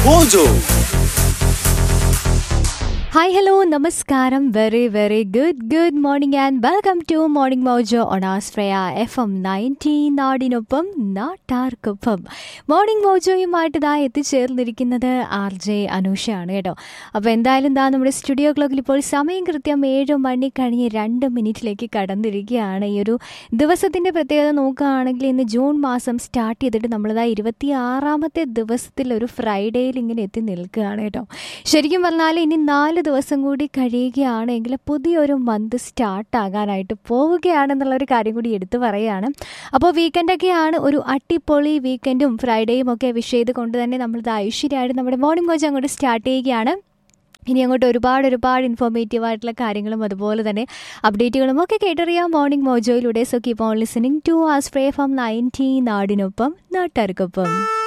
Mojo. Hi hello നമസ്കാരം very very good good morning and welcome to morning Mojo ഒണാസ്ഫ്രയ F M nineteen നാടിനൊപ്പം നാട്ടാർക്കൊപ്പം morning മോജോയുമായിട്ട് ഇതാ എത്തിച്ചേർന്നിരിക്കുന്നത് R J അനൂഷയാണ് കേട്ടോ അപ്പോൾ എന്തായാലും ഇതാ നമ്മുടെ സ്റ്റുഡിയോ ക്ലോക്കിൽ ഇപ്പോൾ സമയം കൃത്യം ഏഴ് മണി കഴിഞ്ഞ് രണ്ട് മിനിറ്റിലേക്ക് കടന്നിരിക്കുകയാണ് ഈ ഒരു ദിവസത്തിൻ്റെ പ്രത്യേകത നോക്കുകയാണെങ്കിൽ ഇന്ന് ജൂൺ മാസം സ്റ്റാർട്ട് ചെയ്തിട്ട് നമ്മളിതാ ഇരുപത്തി ആറാമത്തെ ദിവസത്തിൽ ഒരു ഫ്രൈഡേയിൽ ഇങ്ങനെ എത്തി നിൽക്കുകയാണ് കേട്ടോ ശരിക്കും പറഞ്ഞാൽ ഇനി നാല് ദിവസം കൂടി കഴിയുകയാണെങ്കിൽ പുതിയൊരു മന്ത് സ്റ്റാർട്ട് ആകാനായിട്ട് പോവുകയാണെന്നുള്ള ഒരു കാര്യം കൂടി എടുത്തു പറയുകയാണ് അപ്പോൾ വീക്കെൻഡൊക്കെയാണ് ഒരു അട്ടിപ്പൊളി വീക്കെൻഡും ഫ്രൈഡേയും ഒക്കെ വിഷ് ചെയ്ത് കൊണ്ട് തന്നെ നമ്മൾ ഐശ്വര്യമായിട്ട് നമ്മുടെ മോർണിംഗ് കോച്ച് അങ്ങോട്ട് സ്റ്റാർട്ട് ചെയ്യുകയാണ് ഇനി അങ്ങോട്ട് ഒരുപാട് ഒരുപാട് ഇൻഫോർമേറ്റീവ് ആയിട്ടുള്ള കാര്യങ്ങളും അതുപോലെ തന്നെ അപ്ഡേറ്റുകളും ഒക്കെ കേട്ടറിയാം മോർണിംഗ് മോജോയിലൂടെ so keep on listening to us ഫ്രേ ഫ്രം നയൻറ്റീൻ നാടിനൊപ്പം നാട്ടുകാർക്കൊപ്പം